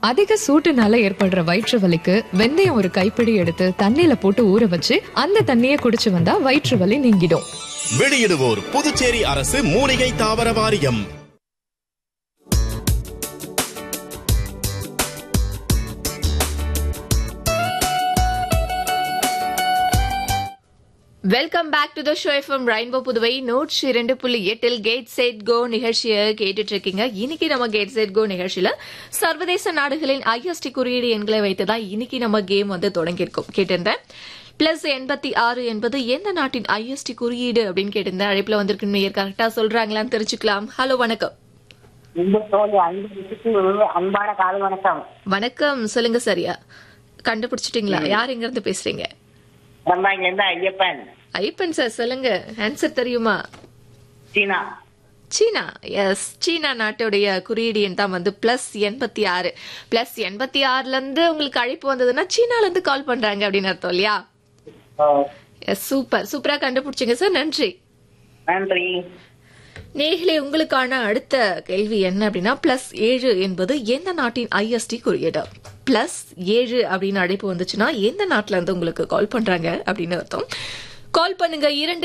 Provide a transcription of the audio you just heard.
அதிக சூட்டுனால ஏற்படுற வயிற்று வலிக்கு வெந்தயம் ஒரு கைப்பிடி எடுத்து தண்ணியில போட்டு ஊற வச்சு அந்த தண்ணியை குடிச்சு வந்தா வயிற்று வலி நீங்கிடும் வெளியிடுவோர் புதுச்சேரி அரசு மூலிகை தாவர வாரியம் welcome back to the show F M rainbow Puduvai நூற்றி இரண்டு புள்ளி எட்டில் கேட் செட் கோ நிகழ்ச்சியை கேட்டுட்டு இருக்கீங்க இன்னைக்கு நம்ம கேட் செட் கோ நிகழ்ச்சியில சர்வதேச நாடுகளின் ஐஎஸ்டி குறியீடு எண்களை வைத்து தான் இன்னைக்கு நம்ம கேம் வந்து தொடங்கியிருக்கோம் கேட்டிருந்தேன் பிளஸ் எண்பத்தி ஆறு என்பது எந்த நாட்டின் ஐஎஸ்டி குறியீடு அப்படின்னு கேட்டிருந்தேன் அழைப்புல வந்திருக்கு நேயர் கரெக்டா சொல்றாங்களான்னு தெரிஞ்சுக்கலாம் ஹலோ வணக்கம் இந்த தோழி அன்பு அன்பான காலை வணக்கம் வணக்கம் சொல்லுங்க சரியா கண்டுபிடிச்சிட்டீங்களா யார் எங்க இருந்து பேசுறீங்க ரம்பாயில இருந்து ஐயப்பன் ஐப்பன் சார் சொல்லுங்க ஆன்சர் தெரியுமா சீனா சீனா எஸ் சீனா நாட்டுடைய குறியீடு எண் தான் வந்து பிளஸ் எண்பத்தி ஆறு பிளஸ் எண்பத்தி ஆறுல இருந்து உங்களுக்கு அழைப்பு வந்ததுன்னா சீனால இருந்து கால் பண்றாங்க அப்படின்னு அர்த்தம் இல்லையா எஸ் சூப்பர் சூப்பரா கண்டுபிடிச்சிங்க சார் நன்றி நன்றி நேர்களே உங்களுக்கான அடுத்த கேள்வி என்ன அப்படின்னா பிளஸ் ஏழு என்பது எந்த நாட்டின் ஐஎஸ்டி குறியீடு பிளஸ் ஏழு அப்படின்னு அழைப்பு வந்துச்சுன்னா எந்த நாட்டுல இருந்து உங்களுக்கு கால் பண்றாங்க அப்படின்னு அர்த்தம் கால் பண்ணுங்க இரண்டு